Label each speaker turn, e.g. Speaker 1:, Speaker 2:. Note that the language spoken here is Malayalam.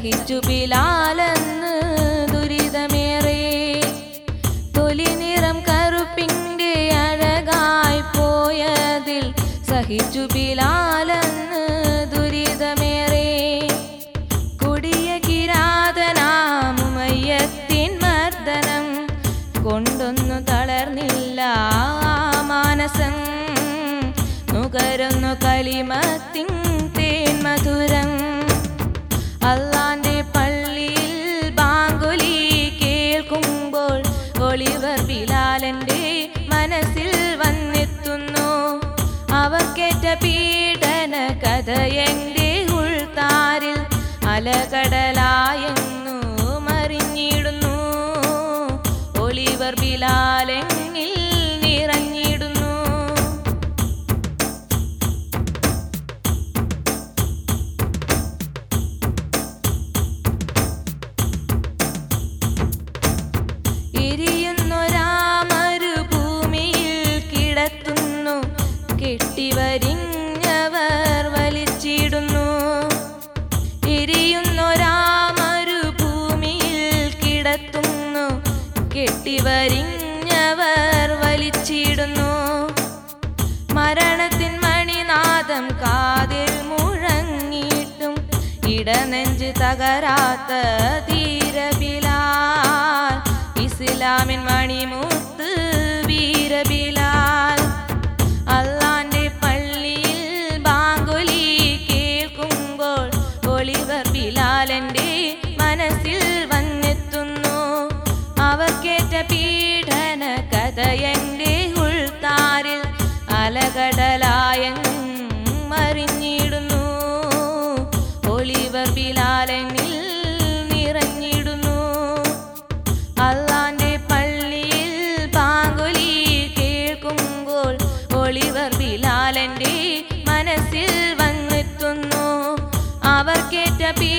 Speaker 1: സഹിച്ചു ബിലാലെന്ന് ദുരിതമേറെ തൊലി നിറം കറുപ്പിൻ്റെ അഴകായി പോയതിൽ സഹിച്ചു ബിലാലെന്ന് ദുരിതമേറെ കൊടിയ കിരാതനാമുമയ്യത്തിൻ മർദ്ദനം കൊണ്ടൊന്നു തളർന്നില്ല ആ മാനസം നുകരുന്നു കലിമത്തിൻ തേൻ മധുരം അള്ളാന്റെ പള്ളിയിൽ ബാങ്കുലി കേൾക്കുമ്പോൾ ഒളിവർ ബിലാലന്റെ മനസ്സിൽ വന്നെത്തുന്നു അവർക്കേറ്റ പീഡന കഥ എന്റെ ഉൾത്താരിൽ അലകടലായെന്നു മറിഞ്ഞിടുന്നു ഒളിവർ ബിലാലെങ്ങിൽ നിറഞ്ഞിടുന്നു എരിയുന്നൊരാമരു ഭൂമിയിൽ കിടത്തുന്നു കെട്ടിവരിഞ്ഞവർ വലിച്ചിടുന്നു എരിയുന്നൊരാമരു ഭൂമിയിൽ കിടത്തുന്നു കെട്ടിവരിഞ്ഞവർ വലിച്ചിടുന്നു മരണത്തിൻ മണിനാദം കാതിൽ മുഴങ്ങിയിട്ടും ഇടനെഞ്ച് തകരാത്ത ധീരബിലാൽ ഇസ്ലാമിൻ മണിമുത്ത് വീരബിലാൽ അള്ളാന്റെ പള്ളിയിൽ ബാങ്കുലി കേൾക്കുമ്പോൾ ഒളിവർ ബിലാലന്റെ മനസ്സിൽ വന്നെത്തുന്നു അവർക്കേറ്റ പീഡന കഥ എന്റെ ഉൾത്താരിൽ അലകടലായങ്ങും മറിഞ്ഞിടുന്നു ഒളിവർ ബിലാലെന്നിൽ നിറഞ്ഞിടുന്നു അള്ളാന്റെ പള്ളിയിൽ പാങ്കുലി കേൾക്കുമ്പോൾ ഒളിവർ ബിലാലന്റെ മനസ്സിൽ വന്നെത്തുന്നു അവർക്കേറ്റ പീ